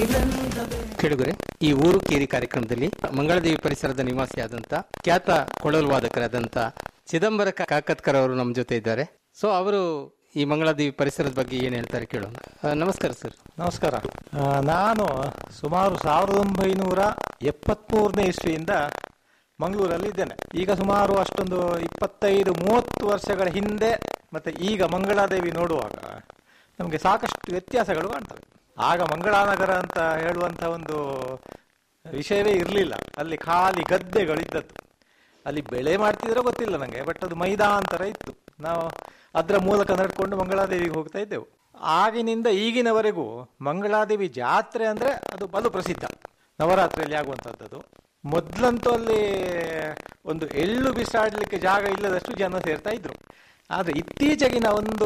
ಕೇಳುಗರೆ ಈ ಊರು ಕೇರಿ ಕಾರ್ಯಕ್ರಮದಲ್ಲಿ ಮಂಗಳದೇವಿ ಪರಿಸರದ ನಿವಾಸಿಯಾದಂತ ಖ್ಯಾತ ಕೊಳಲು ವಾದಕರಾದಂತ ಚಿದಂಬರ ಕಾಕತ್ಕರ್ ಅವರು ನಮ್ಮ ಜೊತೆ ಇದ್ದಾರೆ ಸೊ ಅವರು ಈ ಮಂಗಳದೇವಿ ಪರಿಸರದ ಬಗ್ಗೆ ಏನ್ ಹೇಳ್ತಾರೆ ಕೇಳೋಣ ಆ, ನಮಸ್ಕಾರ ಸರ್ ನಮಸ್ಕಾರ ಆ, ನಾನು ಸುಮಾರು ಸಾವಿರದ ಒಂಬೈನೂರ ಎಪ್ಪತ್ಮೂರನೇ ಇಸ್ವಿಯಿಂದ ಮಂಗಳೂರಲ್ಲಿ ಇದ್ದೇನೆ ಈಗ ಸುಮಾರು ಅಷ್ಟೊಂದು ಇಪ್ಪತ್ತೈದು ಮೂವತ್ತು ವರ್ಷಗಳ ಹಿಂದೆ ಮತ್ತೆ ಈಗ ಮಂಗಳಾದೇವಿ ನೋಡುವಾಗ ನಮಗೆ ಸಾಕಷ್ಟು ವ್ಯತ್ಯಾಸಗಳು ಕಾಣ್ತವೆ ಆಗ ಮಂಗಳಾನಗರ ಅಂತ ಹೇಳುವಂತ ಒಂದು ವಿಷಯವೇ ಇರಲಿಲ್ಲ ಅಲ್ಲಿ ಖಾಲಿ ಗದ್ದೆಗಳಿದ್ದದ್ದು ಅಲ್ಲಿ ಬೆಳೆ ಮಾಡ್ತಿದ್ರೆ ಗೊತ್ತಿಲ್ಲ ನಂಗೆ ಬಟ್ ಅದು ಮೈದಾಂತರ ಇತ್ತು ನಾವು ಅದರ ಮೂಲಕ ನಡ್ಕೊಂಡು ಮಂಗಳಾದೇವಿಗೆ ಹೋಗ್ತಾ ಇದ್ದೆವು ಆಗಿನಿಂದ ಈಗಿನವರೆಗೂ ಮಂಗಳಾದೇವಿ ಜಾತ್ರೆ ಅಂದ್ರೆ ಅದು ಬಲು ಪ್ರಸಿದ್ಧ ನವರಾತ್ರಿಯಲ್ಲಿ ಆಗುವಂಥದ್ದು ಮೊದ್ಲಂತೂ ಅಲ್ಲಿ ಒಂದು ಎಳ್ಳು ಬಿಸಾಡ್ಲಿಕ್ಕೆ ಜಾಗ ಇಲ್ಲದಷ್ಟು ಜನ ಸೇರ್ತಾ ಇದ್ರು ಆದ್ರೆ ಇತ್ತೀಚೆಗಿನ ಒಂದು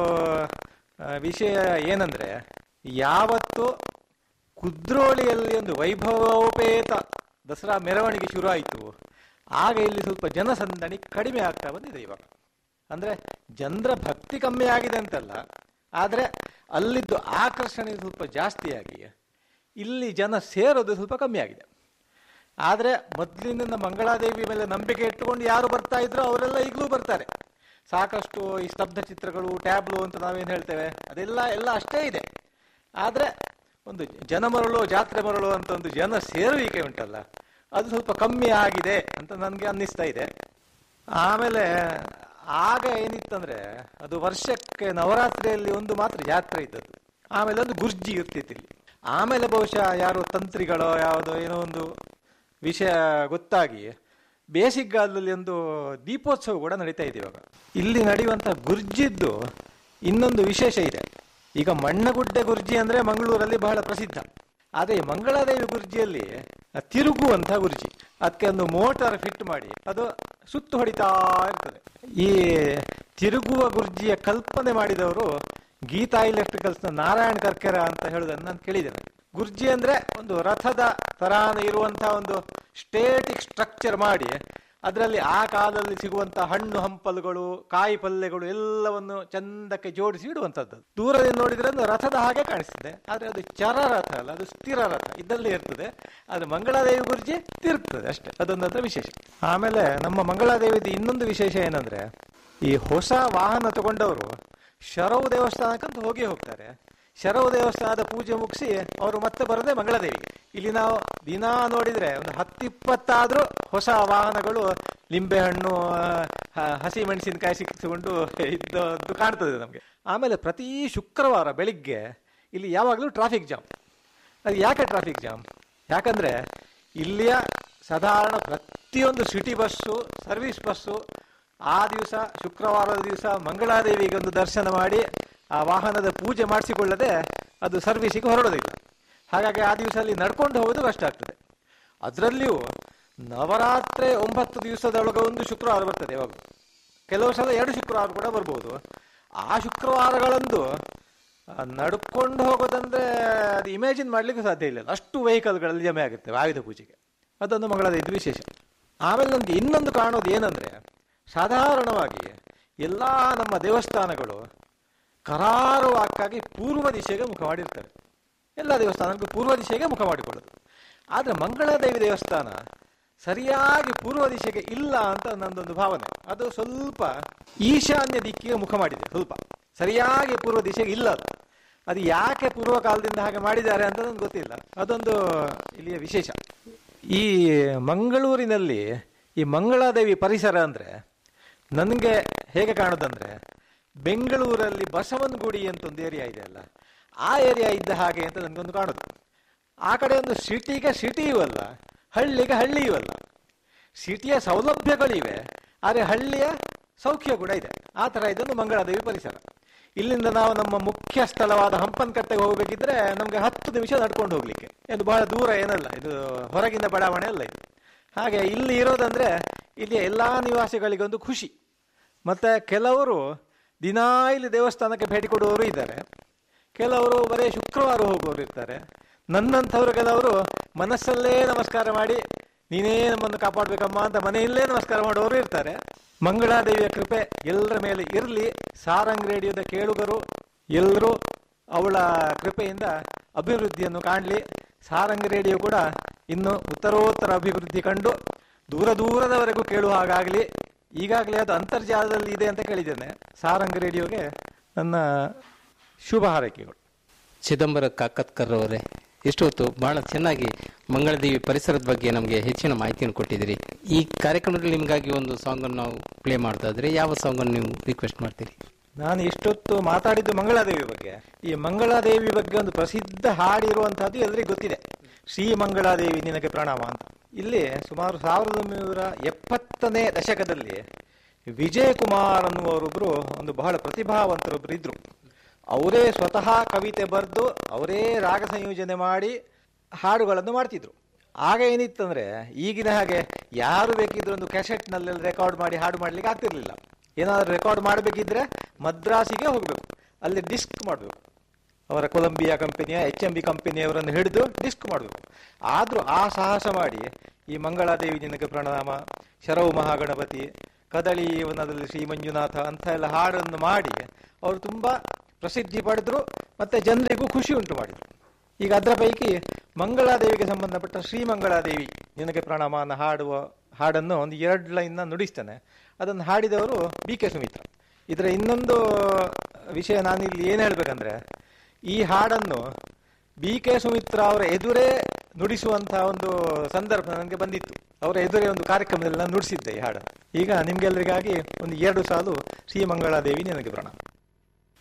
ಆ, ವಿಷಯ ಏನಂದ್ರೆ ಯಾವತ್ತು ಕುದ್ರೋಳಿಯಲ್ಲಿ ಒಂದು ವೈಭವೋಪೇತ ದಸರಾ ಮೆರವಣಿಗೆ ಶುರು ಆಯಿತು ಆಗ ಇಲ್ಲಿ ಸ್ವಲ್ಪ ಜನಸಂದಣಿ ಕಡಿಮೆ ಆಗ್ತಾ ಬಂದಿದೆ ಇವಾಗ ಅಂದ್ರೆ ಜನರ ಭಕ್ತಿ ಕಮ್ಮಿ ಆಗಿದೆ ಅಂತಲ್ಲ ಆದ್ರೆ ಅಲ್ಲಿದ್ದು ಆಕರ್ಷಣೆ ಸ್ವಲ್ಪ ಜಾಸ್ತಿಯಾಗಿ ಇಲ್ಲಿ ಜನ ಸೇರೋದು ಸ್ವಲ್ಪ ಕಮ್ಮಿ ಆಗಿದೆ ಆದ್ರೆ ಮೊದಲಿನಿಂದ ಮಂಗಳಾದೇವಿ ಮೇಲೆ ನಂಬಿಕೆ ಇಟ್ಟುಕೊಂಡು ಯಾರು ಬರ್ತಾ ಇದ್ರು ಅವರೆಲ್ಲ ಈಗಲೂ ಬರ್ತಾರೆ ಸಾಕಷ್ಟು ಈ ಸ್ತಬ್ಧ ಚಿತ್ರಗಳು ಟ್ಯಾಬ್ಲು ಅಂತ ನಾವೇನು ಹೇಳ್ತೇವೆ ಅದೆಲ್ಲ ಎಲ್ಲ ಅಷ್ಟೇ ಇದೆ ಆದ್ರೆ ಒಂದು ಜನ ಮರಳು ಜಾತ್ರೆ ಮರಳು ಅಂತ ಒಂದು ಜನ ಸೇರುವಿಕೆ ಉಂಟಲ್ಲ ಅದು ಸ್ವಲ್ಪ ಕಮ್ಮಿ ಆಗಿದೆ ಅಂತ ನನಗೆ ಅನ್ನಿಸ್ತಾ ಇದೆ ಆಮೇಲೆ ಆಗ ಏನಿತ್ತಂದ್ರೆ ಅದು ವರ್ಷಕ್ಕೆ ನವರಾತ್ರಿಯಲ್ಲಿ ಒಂದು ಮಾತ್ರ ಜಾತ್ರೆ ಇದ್ದದ್ದು ಆಮೇಲೆ ಒಂದು ಗುರ್ಜಿ ಇರ್ತಿತ್ತು ಇಲ್ಲಿ ಆಮೇಲೆ ಬಹುಶಃ ಯಾರು ತಂತ್ರಿಗಳೋ ಯಾವುದೋ ಏನೋ ಒಂದು ವಿಷಯ ಗೊತ್ತಾಗಿ ಬೇಸಿಗೆಗಾಲದಲ್ಲಿ ಒಂದು ದೀಪೋತ್ಸವ ಕೂಡ ನಡೀತಾ ಇದೆ ಇವಾಗ ಇಲ್ಲಿ ನಡೆಯುವಂತ ಗುರ್ಜಿದ್ದು ಇನ್ನೊಂದು ವಿಶೇಷ ಇದೆ ಈಗ ಮಣ್ಣಗುಡ್ಡೆ ಗುರ್ಜಿ ಅಂದ್ರೆ ಮಂಗಳೂರಲ್ಲಿ ಬಹಳ ಪ್ರಸಿದ್ಧ ಆದ್ರೆ ಈ ಮಂಗಳಾದೇವಿ ಗುರ್ಜಿಯಲ್ಲಿ ತಿರುಗುವಂತ ಗುರ್ಜಿ ಅದಕ್ಕೆ ಒಂದು ಮೋಟಾರ್ ಫಿಟ್ ಮಾಡಿ ಅದು ಸುತ್ತು ಹೊಡಿತಾ ಇರ್ತದೆ ಈ ತಿರುಗುವ ಗುರ್ಜಿಯ ಕಲ್ಪನೆ ಮಾಡಿದವರು ಗೀತಾ ಇಲೆಕ್ಟ್ರಿಕಲ್ಸ್ ನ ನಾರಾಯಣ್ ಕರ್ಕೆರ ಅಂತ ಹೇಳುದನ್ನು ನಾನು ಕೇಳಿದ್ದೇನೆ ಗುರ್ಜಿ ಅಂದ್ರೆ ಒಂದು ರಥದ ತರಾನ ಇರುವಂತಹ ಒಂದು ಸ್ಟೇಟಿಕ್ ಸ್ಟ್ರಕ್ಚರ್ ಮಾಡಿ ಅದರಲ್ಲಿ ಆ ಕಾಲದಲ್ಲಿ ಸಿಗುವಂತಹ ಹಣ್ಣು ಹಂಪಲುಗಳು ಕಾಯಿ ಪಲ್ಯಗಳು ಎಲ್ಲವನ್ನು ಚಂದಕ್ಕೆ ಜೋಡಿಸಿ ಇಡುವಂತದ್ದು ದೂರದಿಂದ ನೋಡಿದ್ರೆ ಒಂದು ರಥದ ಹಾಗೆ ಕಾಣಿಸ್ತದೆ ಆದ್ರೆ ಅದು ಚರ ರಥ ಅಲ್ಲ ಅದು ಸ್ಥಿರ ರಥ ಇದ್ದಲ್ಲಿ ಇರ್ತದೆ ಅದು ಮಂಗಳಾದೇವಿ ಗುರ್ಜಿ ತಿರುಗ್ತದೆ ಅಷ್ಟೇ ಅದೊಂದು ಅದರ ವಿಶೇಷ ಆಮೇಲೆ ನಮ್ಮ ಮಂಗಳಾದೇವಿದು ಇನ್ನೊಂದು ವಿಶೇಷ ಏನಂದ್ರೆ ಈ ಹೊಸ ವಾಹನ ತಗೊಂಡವರು ಶರವು ದೇವಸ್ಥಾನಕ್ಕಂತ ಹೋಗಿ ಹೋಗ್ತಾರೆ ಶರವು ದೇವಸ್ಥಾನದ ಪೂಜೆ ಮುಗಿಸಿ ಅವರು ಮತ್ತೆ ಬರೋದೇ ಮಂಗಳದೇವಿಗೆ ಇಲ್ಲಿ ನಾವು ದಿನಾ ನೋಡಿದ್ರೆ ಒಂದು ಹತ್ತಿಪ್ಪತ್ತಾದ್ರೂ ಹೊಸ ವಾಹನಗಳು ಲಿಂಬೆಹಣ್ಣು ಹ- ಹಸಿ ಮೆಣಸಿನಕಾಯಿ ಸಿಕ್ಕಿಸಿಕೊಂಡು ಇದ್ದದ್ದು ಕಾಣ್ತದೆ ನಮಗೆ ಆಮೇಲೆ ಪ್ರತಿ ಶುಕ್ರವಾರ ಬೆಳಿಗ್ಗೆ ಇಲ್ಲಿ ಯಾವಾಗಲೂ ಟ್ರಾಫಿಕ್ ಜಾಮ್ ಅದು ಯಾಕೆ ಟ್ರಾಫಿಕ್ ಜಾಮ್ ಯಾಕಂದ್ರೆ ಇಲ್ಲಿಯ ಸಾಧಾರಣ ಪ್ರತಿಯೊಂದು ಸಿಟಿ ಬಸ್ಸು ಸರ್ವಿಸ್ ಬಸ್ಸು ಆ ದಿವಸ ಶುಕ್ರವಾರದ ದಿವಸ ಮಂಗಳಾದೇವಿಗೆ ಒಂದು ದರ್ಶನ ಮಾಡಿ ಆ ವಾಹನದ ಪೂಜೆ ಮಾಡಿಸಿಕೊಳ್ಳದೆ ಅದು ಸರ್ವಿಸಿಗೆ ಹೊರಡೋದಿಲ್ಲ ಹಾಗಾಗಿ ಆ ದಿವಸ ಅಲ್ಲಿ ನಡ್ಕೊಂಡು ಹೋಗೋದು ಕಷ್ಟ ಆಗ್ತದೆ ಅದರಲ್ಲಿಯೂ ನವರಾತ್ರಿ ಒಂಬತ್ತು ದಿವಸದೊಳಗೆ ಒಂದು ಶುಕ್ರವಾರ ಬರ್ತದೆ ಯಾವಾಗ ಕೆಲವು ಸಲ ಎರಡು ಶುಕ್ರವಾರ ಕೂಡ ಬರ್ಬೋದು ಆ ಶುಕ್ರವಾರಗಳಂದು ಆ, ನಡ್ಕೊಂಡು ಹೋಗೋದಂದ್ರೆ ಅದು ಇಮ್ಯಾಜಿನ್ ಮಾಡ್ಲಿಕ್ಕೆ ಸಾಧ್ಯ ಇಲ್ಲ ಅಷ್ಟು ವೆಹಿಕಲ್ಗಳಲ್ಲಿ ಜಮೆ ಆಗುತ್ತೆ ಆಯುಧ ಪೂಜೆಗೆ ಅದೊಂದು ಮಂಗಳದ ಇದು ವಿಶೇಷ ಆಮೇಲೆ ನಮ್ಗೆ ಇನ್ನೊಂದು ಕಾಣೋದು ಏನಂದ್ರೆ ಸಾಧಾರಣವಾಗಿ ಎಲ್ಲಾ ನಮ್ಮ ದೇವಸ್ಥಾನಗಳು ಕರಾರುವಾಕ್ಕಾಗಿ ಪೂರ್ವ ದಿಶೆಗೆ ಮುಖ ಮಾಡಿರ್ತವೆ ಎಲ್ಲ ದೇವಸ್ಥಾನಕ್ಕೂ ಪೂರ್ವ ದಿಶೆಗೆ ಮುಖ ಮಾಡಿಕೊಳ್ಳೋದು ಆದ್ರೆ ಮಂಗಳಾದೇವಿ ದೇವಸ್ಥಾನ ಸರಿಯಾಗಿ ಪೂರ್ವ ದಿಶೆಗೆ ಇಲ್ಲ ಅಂತ ನನ್ನದೊಂದು ಭಾವನೆ ಅದು ಸ್ವಲ್ಪ ಈಶಾನ್ಯ ದಿಕ್ಕಿಗೆ ಮುಖ ಮಾಡಿದೆ ಸ್ವಲ್ಪ ಸರಿಯಾಗಿ ಪೂರ್ವ ದಿಶೆಗೆ ಇಲ್ಲ ಅದು ಅದು ಯಾಕೆ ಪೂರ್ವ ಕಾಲದಿಂದ ಹಾಗೆ ಮಾಡಿದ್ದಾರೆ ಅಂತ ನನಗೆ ಗೊತ್ತಿಲ್ಲ ಅದೊಂದು ಇಲ್ಲಿಯ ವಿಶೇಷ ಈ ಮಂಗಳೂರಿನಲ್ಲಿ ಈ ಮಂಗಳಾದೇವಿ ಪರಿಸರ ಅಂದ್ರೆ ನನಗೆ ಹೇಗೆ ಕಾಣೋದಂದ್ರೆ ಬೆಂಗಳೂರಲ್ಲಿ ಬಸವನಗುಡಿ ಅಂತ ಒಂದು ಏರಿಯಾ ಇದೆ ಅಲ್ಲ ಆ ಏರಿಯಾ ಇದ್ದ ಹಾಗೆ ಅಂತ ನನಗೊಂದು ಕಾಣುದು ಆ ಕಡೆ ಒಂದು ಸಿಟಿಗೆ ಸಿಟಿಯೂ ಅಲ್ಲ ಹಳ್ಳಿಗೆ ಹಳ್ಳಿಯೂ ಅಲ್ಲ ಸಿಟಿಯ ಸೌಲಭ್ಯಗಳಿವೆ ಆದರೆ ಹಳ್ಳಿಯ ಸೌಖ್ಯ ಕೂಡ ಇದೆ ಆ ತರ ಇದೊಂದು ಮಂಗಳಾದೇವಿ ಪರಿಸರ ಇಲ್ಲಿಂದ ನಾವು ನಮ್ಮ ಮುಖ್ಯ ಸ್ಥಳವಾದ ಹಂಪನಕಟ್ಟೆಗೆ ಹೋಗಬೇಕಿದ್ರೆ ನಮ್ಗೆ ಹತ್ತು ನಿಮಿಷ ನಡ್ಕೊಂಡು ಹೋಗ್ಲಿಕ್ಕೆ ಇದು ಬಹಳ ದೂರ ಏನಲ್ಲ ಇದು ಹೊರಗಿನ ಬಡಾವಣೆ ಅಲ್ಲ ಇದು ಹಾಗೆ ಇಲ್ಲಿ ಇರೋದಂದ್ರೆ ಇಲ್ಲಿ ಎಲ್ಲಾ ನಿವಾಸಿಗಳಿಗೊಂದು ಖುಷಿ ಮತ್ತೆ ಕೆಲವರು ದಿನಾ ಇಲ್ಲಿ ದೇವಸ್ಥಾನಕ್ಕೆ ಭೇಟಿ ಕೊಡುವವರು ಇದ್ದಾರೆ ಕೆಲವರು ಬರೀ ಶುಕ್ರವಾರ ಹೋಗುವವರು ಇರ್ತಾರೆ ನನ್ನಂಥವ್ರು ಕೆಲವರು ಮನಸ್ಸಲ್ಲೇ ನಮಸ್ಕಾರ ಮಾಡಿ ನೀನೇ ನಮ್ಮನ್ನು ಕಾಪಾಡ್ಬೇಕಮ್ಮ ಅಂತ ಮನೆಯಲ್ಲೇ ನಮಸ್ಕಾರ ಮಾಡುವವರು ಇರ್ತಾರೆ ಮಂಗಳಾದೇವಿಯ ಕೃಪೆ ಎಲ್ಲರ ಮೇಲೆ ಇರಲಿ ಸಾರಂಗ್ ರೇಡಿಯೋದ ಕೇಳುಗರು ಎಲ್ಲರೂ ಅವಳ ಕೃಪೆಯಿಂದ ಅಭಿವೃದ್ಧಿಯನ್ನು ಕಾಣಲಿ ಸಾರಂಗ ರೇಡಿಯೋ ಕೂಡ ಇನ್ನು ಉತ್ತರೋತ್ತರ ಅಭಿವೃದ್ಧಿ ಕಂಡು ದೂರ ದೂರದವರೆಗೂ ಕೇಳುವ ಹಾಗಾಗಲಿ ಈಗಾಗಲೇ ಅದು ಅಂತರ್ಜಾಲದಲ್ಲಿ ಇದೆ ಅಂತ ಕೇಳಿದ್ದೇನೆ ಸಾರಂಗ ರೇಡಿಯೋಗೆ ನನ್ನ ಶುಭ ಹಾರೈಕೆಗಳು ಚಿದಂಬರ ಕಾಕತ್ಕರ್ ಅವರೇ ಇಷ್ಟು ಹೊತ್ತು ಬಹಳ ಚೆನ್ನಾಗಿ ಮಂಗಳದೇವಿ ಪರಿಸರದ ಬಗ್ಗೆ ನಮಗೆ ಹೆಚ್ಚಿನ ಮಾಹಿತಿಯನ್ನು ಕೊಟ್ಟಿದ್ದೀರಿ ಈ ಕಾರ್ಯಕ್ರಮದಲ್ಲಿ ನಿಮಗಾಗಿ ಒಂದು ಸಾಂಗ್ ಅನ್ನು ನಾವು ಪ್ಲೇ ಮಾಡ್ತಾ ಇದ್ರೆ ಯಾವ ಸಾಂಗ್ ಅನ್ನು ನೀವು ರಿಕ್ವೆಸ್ಟ್ ಮಾಡ್ತೀರಿ ನಾನು ಇಷ್ಟೊತ್ತು ಮಾತಾಡಿದ್ದು ಮಂಗಳಾದೇವಿ ಬಗ್ಗೆ ಈ ಮಂಗಳಾದೇವಿ ಬಗ್ಗೆ ಒಂದು ಪ್ರಸಿದ್ಧ ಹಾಡಿರುವಂತಹದ್ದು ಎಲ್ಲರಿಗೂ ಗೊತ್ತಿದೆ ಶ್ರೀ ಮಂಗಳಾದೇವಿ ನಿನಗೆ ಪ್ರಣಾಮ ಅಂತ ಇಲ್ಲಿ ಸುಮಾರು ಸಾವಿರದ ಒಂಬೈನೂರ ಎಪ್ಪತ್ತನೇ ದಶಕದಲ್ಲಿ ವಿಜಯ್ ಕುಮಾರ್ ಅನ್ನುವರೊಬ್ರು ಒಂದು ಬಹಳ ಪ್ರತಿಭಾವಂತರೊಬ್ರು ಇದ್ರು ಅವರೇ ಸ್ವತಃ ಕವಿತೆ ಬರೆದು ಅವರೇ ರಾಗ ಸಂಯೋಜನೆ ಮಾಡಿ ಹಾಡುಗಳನ್ನು ಮಾಡ್ತಿದ್ರು ಆಗ ಏನಿತ್ತಂದ್ರೆ ಈಗಿನ ಹಾಗೆ ಯಾರು ಬೇಕಿದ್ರು ಒಂದು ಕ್ಯಾಸೆಟ್ನಲ್ಲಿ ರೆಕಾರ್ಡ್ ಮಾಡಿ ಹಾಡು ಮಾಡ್ಲಿಕ್ಕೆ ಆಗ್ತಿರ್ಲಿಲ್ಲ ಏನಾದ್ರು ರೆಕಾರ್ಡ್ ಮಾಡಬೇಕಿದ್ರೆ ಮದ್ರಾಸಿಗೆ ಹೋಗಬೇಕು ಅಲ್ಲಿ ಡಿಸ್ಕ್ ಮಾಡಬೇಕು ಅವರ ಕೊಲಂಬಿಯಾ ಕಂಪನಿಯ ಎಚ್ ಎಂ ಬಿ ಕಂಪನಿಯವರನ್ನು ಹಿಡಿದು ಡಿಸ್ಕ್ ಮಾಡಬೇಕು ಆದರೂ ಆ ಸಾಹಸ ಮಾಡಿ ಈ ಮಂಗಳಾದೇವಿ ನಿನಗೆ ಪ್ರಣಾಮ ಶರವು ಮಹಾಗಣಪತಿ ಕದಳಿ ವನದಲ್ಲಿ ಶ್ರೀ ಮಂಜುನಾಥ ಅಂತ ಎಲ್ಲ ಹಾಡನ್ನು ಮಾಡಿ ಅವರು ತುಂಬಾ ಪ್ರಸಿದ್ಧಿ ಪಡೆದ್ರು ಮತ್ತೆ ಜನರಿಗೂ ಖುಷಿ ಉಂಟು ಮಾಡಿದ್ರು ಈಗ ಅದರ ಪೈಕಿ ಮಂಗಳಾದೇವಿಗೆ ಸಂಬಂಧಪಟ್ಟ ಶ್ರೀ ಮಂಗಳಾದೇವಿ ನಿನಗೆ ಪ್ರಣಾಮ ಅನ್ನೋ ಹಾಡುವ ಹಾಡನ್ನು ಒಂದು ಎರಡು ಲೈನ್ನ ನುಡಿಸ್ತೇನೆ ಅದನ್ನು ಹಾಡಿದವರು ಬಿ ಕೆ ಸುಮಿತ್ರ ಇದರ ಇನ್ನೊಂದು ವಿಷಯ ನಾನಿಲ್ಲಿ ಏನು ಹೇಳ್ಬೇಕಂದ್ರೆ ಈ ಹಾಡನ್ನು ಬಿ ಕೆ ಸುಮಿತ್ರ ಅವರ ಎದುರೇ ನುಡಿಸುವಂತಹ ಒಂದು ಸಂದರ್ಭ ನನಗೆ ಬಂದಿತ್ತು ಅವರ ಎದುರೇ ಒಂದು ಕಾರ್ಯಕ್ರಮದಲ್ಲಿ ನಾನು ನುಡಿಸಿದ್ದೆ ಈ ಹಾಡನ್ನು ಈಗ ನಿಮ್ಗೆಲ್ಲರಿಗಾಗಿ ಒಂದು ಎರಡು ಸಾಲು ಶ್ರೀ ಮಂಗಳಾದೇವಿ ನಿನಗೆ ಪ್ರಣಾಮ